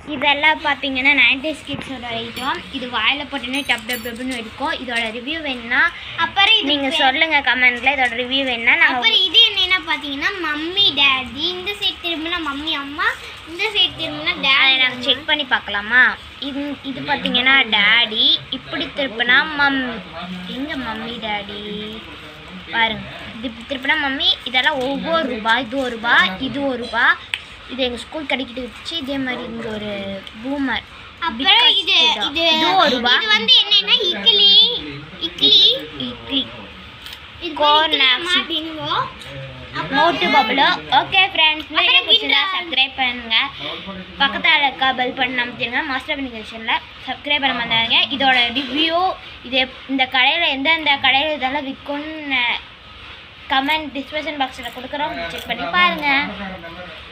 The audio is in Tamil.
இதெல்லாம் பார்த்தீங்கன்னா நைன்டி கிட்ஸோட ஐட்டம் இது வாயில் போட்டோன்னே டப் டப் டப்னு இருக்கும் இதோட ரிவ்யூ வேணும்னா அப்புறம் இது நீங்கள் சொல்லுங்கள் கமெண்ட்டில் இதோட ரிவ்யூ வேணும்னா நாங்கள் அப்புறம் இது என்னன்னா பார்த்தீங்கன்னா மம்மி டேடி இந்த சைடு திரும்பினா மம்மி அம்மா இந்த சைடு திரும்பினா அதை டேடி நாங்கள் செக் பண்ணி பார்க்கலாமா இது இது பார்த்தீங்கன்னா டேடி இப்படி திருப்பினா மம் எங்க மம்மி டேடி பாருங்க இது இப்படி திருப்பினா மம்மி இதெல்லாம் ஒவ்வொரு ரூபா இது ஒரு ரூபா இது ஒரு ரூபா இது எங்கள் ஸ்கூல் கடைக்கிட்டு வச்சு இதே மாதிரி இங்கே ஒரு பூமர் அப்புறம் இது இது இது ஒரு ரூபா இது வந்து என்னன்னா இட்லி இட்லி இட்லி இது Corn இட்லிமா nuts. பிங்கோ நோட்டு பபுளோ ஓகே ஃப்ரெண்ட்ஸ் வீடியோ அப்புறம் பிடிச்சிருந்தா இந்த- சப்ஸ்கிரைப் பண்ணுங்க பக்கத்தில் இருக்க பெல் பட்டன் அமைச்சிருங்க மாஸ்டர் அப்ளிகேஷனில் சப்ஸ்கிரைப் பண்ண மாட்டாங்க இதோட ரிவ்யூ இது எப்- இந்த கடையில் எந்தெந்த கடையில் இதெல்லாம் விற்கும்னு கமெண்ட் டிஸ்கிரிப்ஷன் பாக்ஸில் கொடுக்குறோம் செக் பண்ணி பாருங்கள்